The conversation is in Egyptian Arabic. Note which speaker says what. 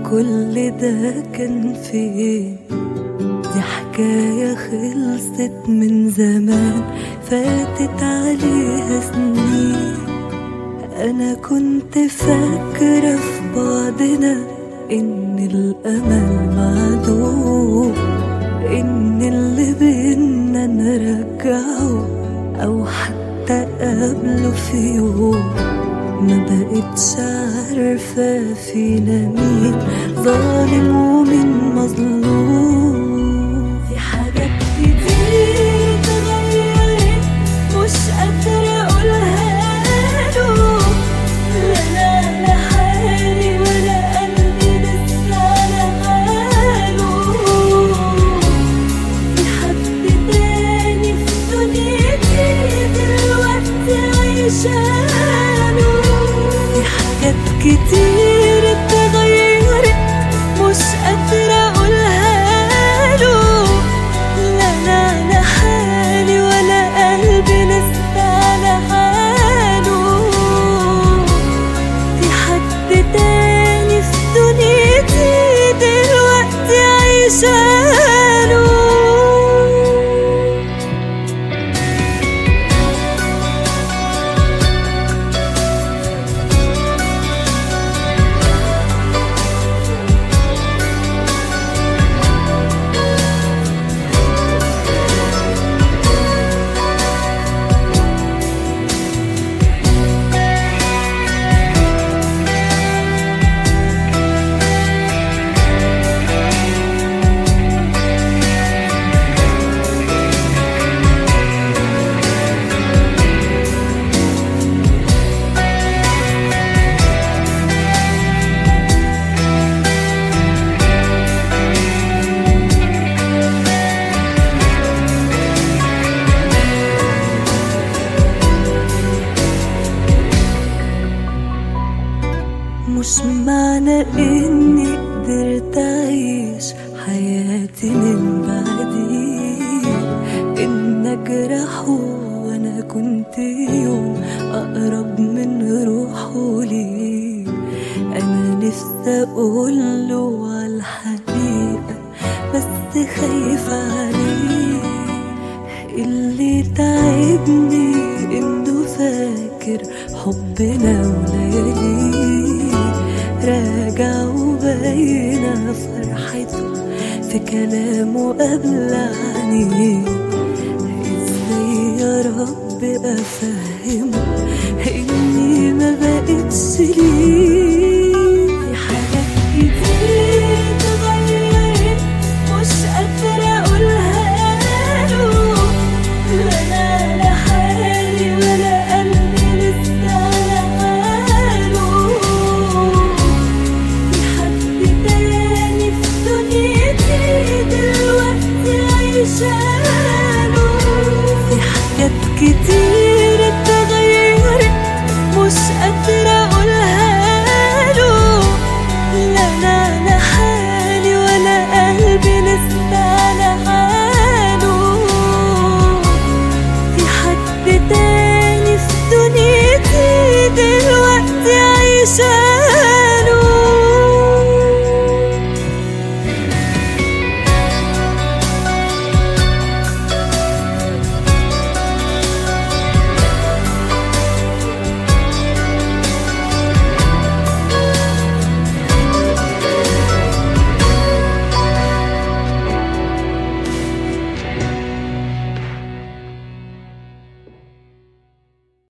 Speaker 1: كل ده كان فين دي حكاية خلصت من زمان فاتت عليها سنين أنا كنت فاكرة في بعضنا إن الأمل معدوم إن اللي بينا نرجعه أو حتى قبله في يوم ما بقتش عارفة فينا مين ظالم ومين مظلوم في حاجات كتير اتغيرت مش قادرة أقولها له لا لا لا حالي ولا قلبي لسه على حاله في حد تاني في دنيتي دلوقتي عايشاله في حاجات كتير اتغيرت مش قادرة أقولها له لا لا لا حالي ولا قلبي لسه على حاله في حد تاني في دنيتي دلوقتي عايشاله مش معنى اني قدرت اعيش حياتي من بعدي ان اجرحه وانا كنت يوم اقرب من روحه ليه انا نفسي اقوله على الحقيقة بس خايفة عليه اللي تعبني انه فاكر حبنا ولياليه راجع وباينة فرحته في كلامه قبل عينيه ازاي يا رب افهمه اني ما بقتش ليه في حاجات كتير اتغيرت مش قادرة اقولها له لا لا لا حالي ولا قلبي لسه على حاله في حد تاني في دنيتي دلوقتي عايشاله في حاجات كتير اتغيرت مش قادرة أقولها له لا لا لا حالي ولا قلبي لسه على حاله في حد تاني في دنيتي دلوقتي عايشة